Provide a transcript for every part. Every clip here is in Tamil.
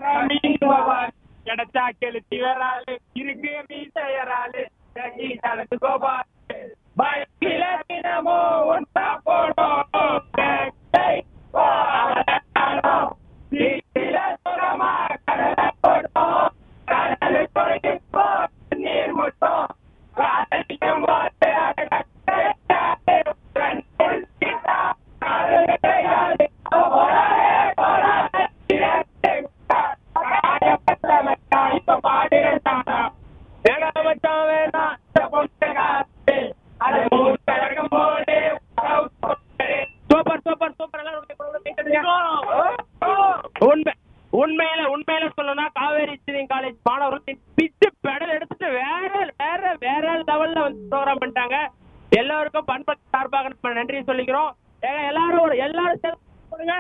மீன் வவால் கிடைச்சா கெளுத்தி வராது இருக்கு மீசையராது கட்டி கலந்து கோபால் பைக்கில தினமோ ஒன்றா போனோம் டேய், போராடணும். தீயில சுரமா கடலை போட்டோம். கடலை கொழுகி போ, நீர் முட்டோம். காதலிக்கும் போது அடக்கத்தை கண்ணில் சீதா, காதல் கிடையாது. போராடே, போராடே, இறந்து விட்டார். காயப்பட்டவன் இப்ப பாடுகிறானா? ஏடா மச்சான் வேணாம், இந்த பொண்ணு காத்து. அது மூத்தழகும் போது உறவு போட்டு. சூப்பர் சூப்பர் சூப்பர் எல்லாரும் கை கொடுங்க, கை தட்டுங்க. உண்மை உண்மையில உண்மையில சொல்லணும்னா காவேரி இன்ஜினியரிங் காலேஜ் மாணவர்கள் பிச்சு பெடல் எடுத்துட்டு வேற வேற வேற லெவல்ல வந்து ப்ரோக்ராம் பண்ணிட்டாங்க எல்லாருக்கும் பண்பட்டு சார்பாக நம்ம நன்றி சொல்லிக்கிறோம் ஏங்க எல்லாரும் ஒரு- எல்லாரும் சேர்ந்து சொல்லுங்க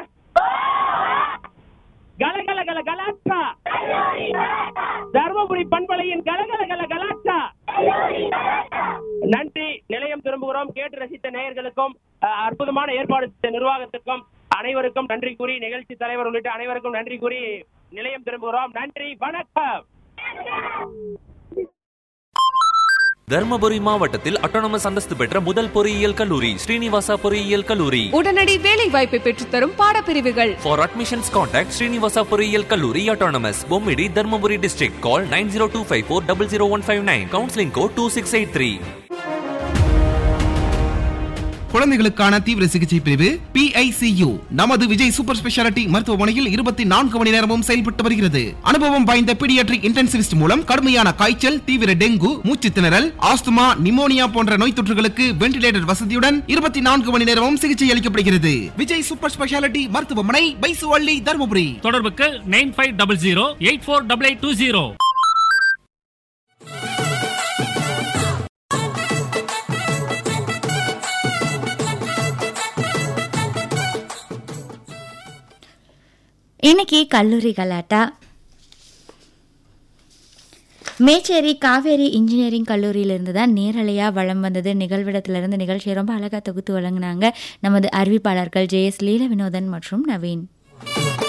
கலகல கல கலாட்டா தர்மபுரி பண்பலையின் கலகல கல கலாட்டா நன்றி நிலையம் திரும்புகிறோம் கேட்டு ரசித்த நேயர்களுக்கும் அஹ், அற்புதமான ஏற்பாடு செய்த நிர்வாகத்திற்கும் அனைவருக்கும் நன்றி கூறி நிகழ்ச்சி தலைவர் உள்ளிட்ட அனைவருக்கும் நன்றி கூறி நிலையம் திரும்புகிறோம் நன்றி வணக்கம் தர்மபுரி மாவட்டத்தில் அட்டானமஸ் அந்தஸ்து பெற்ற முதல் பொறியியல் கல்லூரி ஸ்ரீனிவாசா பொறியியல் கல்லூரி உடனடி வேலை வாய்ப்பை பெற்றுத்தரும் பாடப்பிரிவுகள் ஃபார் அட்மிஷன்ஸ் கான்டாக்ட் ஸ்ரீனிவாசா பொறியியல் கல்லூரி autonomous Bommidi Dharmapuri district call nine zero two five four double zero one five nine counselling code two six eight three குழந்தைகளுக்கான தீவிர சிகிச்சை பிரிவு PICU நமது விஜய் சூப்பர் ஸ்பெஷாலிட்டி மருத்துவமனையில் இருபத்தி நான்கு மணி நேரமும் செயல்பட்டு வருகிறது அனுபவம் வாய்ந்த பீடியாட்ரிக் இன்டென்சிவிஸ்ட் மூலம் கடுமையான காய்ச்சல் தீவிர டெங்கு மூச்சு திணறல் ஆஸ்துமா நிமோனியா போன்ற நோய் தொற்றுகளுக்கு வென்டிலேட்டர் வசதியுடன் இருபத்தி நான்கு மணி நேரமும் சிகிச்சை அளிக்கப்படுகிறது விஜய் சூப்பர் ஸ்பெஷாலிட்டி மருத்துவமனை பைசுவள்ளி தருமபுரி தொடர்புக்கு nine five double zero eight four double eight two zero இன்னைக்கு கல்லூரி கலாட்டா மேச்சேரி காவேரி இன்ஜினியரிங் கல்லூரியிலிருந்து தான் நேரலையாக வளம் வந்தது நிகழ்விடத்திலிருந்து நிகழ்ச்சியை ரொம்ப அழகாக தொகுத்து வழங்கினாங்க நமது அறிவிப்பாளர்கள் ஜே எஸ் லீல வினோதன் மற்றும் நவீன்